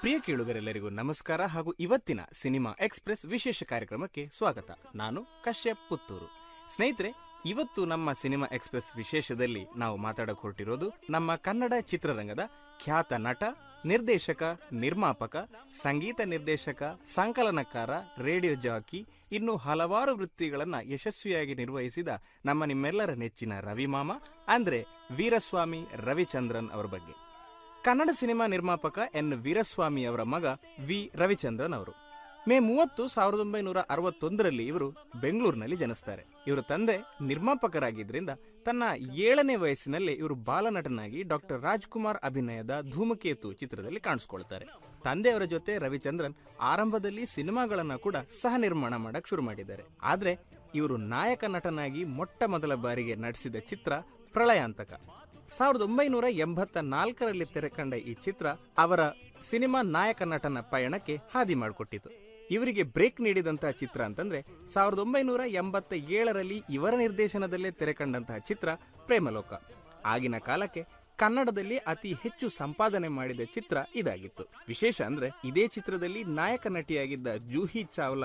ಪ್ರಿಯ ಕೇಳುಗರೆಲ್ಲರಿಗೂ ನಮಸ್ಕಾರ ಹಾಗೂ ಇವತ್ತಿನ ಸಿನಿಮಾ ಎಕ್ಸ್ಪ್ರೆಸ್ ವಿಶೇಷ ಕಾರ್ಯಕ್ರಮಕ್ಕೆ ಸ್ವಾಗತ ನಾನು ಕಶ್ಯಪ್ ಪುತ್ತೂರು ಸ್ನೇಹಿತರೆ ಇವತ್ತು ನಮ್ಮ ಸಿನಿಮಾ ಎಕ್ಸ್ಪ್ರೆಸ್ ವಿಶೇಷದಲ್ಲಿ ನಾವು ಮಾತಾಡಕ್ ಹೊರಟಿರೋದು ನಮ್ಮ ಕನ್ನಡ ಚಿತ್ರರಂಗದ ಖ್ಯಾತ ನಟ ನಿರ್ದೇಶಕ ನಿರ್ಮಾಪಕ ಸಂಗೀತ ನಿರ್ದೇಶಕ ಸಂಕಲನಕಾರ ರೇಡಿಯೋ ಜಾಕಿ ಇನ್ನು ಹಲವಾರು ವೃತ್ತಿಗಳನ್ನ ಯಶಸ್ವಿಯಾಗಿ ನಿರ್ವಹಿಸಿದ ನಮ್ಮ ನಿಮ್ಮೆಲ್ಲರ ನೆಚ್ಚಿನ ರವಿಮಾಮ ಅಂದ್ರೆ ವೀರಸ್ವಾಮಿ ರವಿಚಂದ್ರನ್ ಅವರ ಬಗ್ಗೆ ಕನ್ನಡ ಸಿನಿಮಾ ನಿರ್ಮಾಪಕ ಎನ್ ವೀರಸ್ವಾಮಿ ಅವರ ಮಗ ವಿ ರವಿಚಂದ್ರನ್ ಅವರು ಮೇ ಮೂವತ್ತು ಸಾವಿರದ ಒಂಬೈನೂರ ಅರವತ್ತೊಂದರಲ್ಲಿ ಇವರು ಬೆಂಗಳೂರಿನಲ್ಲಿ ಜನಿಸ್ತಾರೆ ಇವರ ತಂದೆ ನಿರ್ಮಾಪಕರಾಗಿದ್ದರಿಂದ ತನ್ನ ಏಳನೇ ವಯಸ್ಸಿನಲ್ಲಿ ಇವರು ಬಾಲನಟನಾಗಿ ಡಾಕ್ಟರ್ ರಾಜ್ಕುಮಾರ್ ಅಭಿನಯದ ಧೂಮಕೇತು ಚಿತ್ರದಲ್ಲಿ ಕಾಣಿಸ್ಕೊಳ್ತಾರೆ ತಂದೆಯವರ ಜೊತೆ ರವಿಚಂದ್ರನ್ ಆರಂಭದಲ್ಲಿ ಸಿನಿಮಾಗಳನ್ನ ಕೂಡ ಸಹ ನಿರ್ಮಾಣ ಮಾಡಕ್ ಶುರು ಮಾಡಿದ್ದಾರೆ ಆದ್ರೆ ಇವರು ನಾಯಕ ನಟನಾಗಿ ಮೊಟ್ಟ ಮೊದಲ ಬಾರಿಗೆ ನಟಿಸಿದ ಚಿತ್ರ ಪ್ರಳಯಾಂತಕ ಸಾವಿರದ ಒಂಬೈನೂರ ಎಂಬತ್ತ ನಾಲ್ಕರಲ್ಲಿ ತೆರೆಕಂಡ ಈ ಚಿತ್ರ ಅವರ ಸಿನಿಮಾ ನಾಯಕ ನಟನ ಪಯಣಕ್ಕೆ ಹಾದಿ ಮಾಡಿಕೊಟ್ಟಿತು ಇವರಿಗೆ ಬ್ರೇಕ್ ನೀಡಿದಂತಹ ಚಿತ್ರ ಅಂತಂದ್ರೆ ಸಾವಿರದ ಒಂಬೈನೂರ ಎಂಬತ್ತ ಏಳರಲ್ಲಿ ಇವರ ನಿರ್ದೇಶನದಲ್ಲೇ ತೆರೆಕಂಡಂತಹ ಚಿತ್ರ ಪ್ರೇಮಲೋಕ ಆಗಿನ ಕಾಲಕ್ಕೆ ಕನ್ನಡದಲ್ಲಿ ಅತಿ ಹೆಚ್ಚು ಸಂಪಾದನೆ ಮಾಡಿದ ಚಿತ್ರ ಇದಾಗಿತ್ತು ವಿಶೇಷ ಅಂದ್ರೆ ಇದೇ ಚಿತ್ರದಲ್ಲಿ ನಾಯಕ ನಟಿಯಾಗಿದ್ದ ಜೂಹಿ ಚಾವ್ಲಾ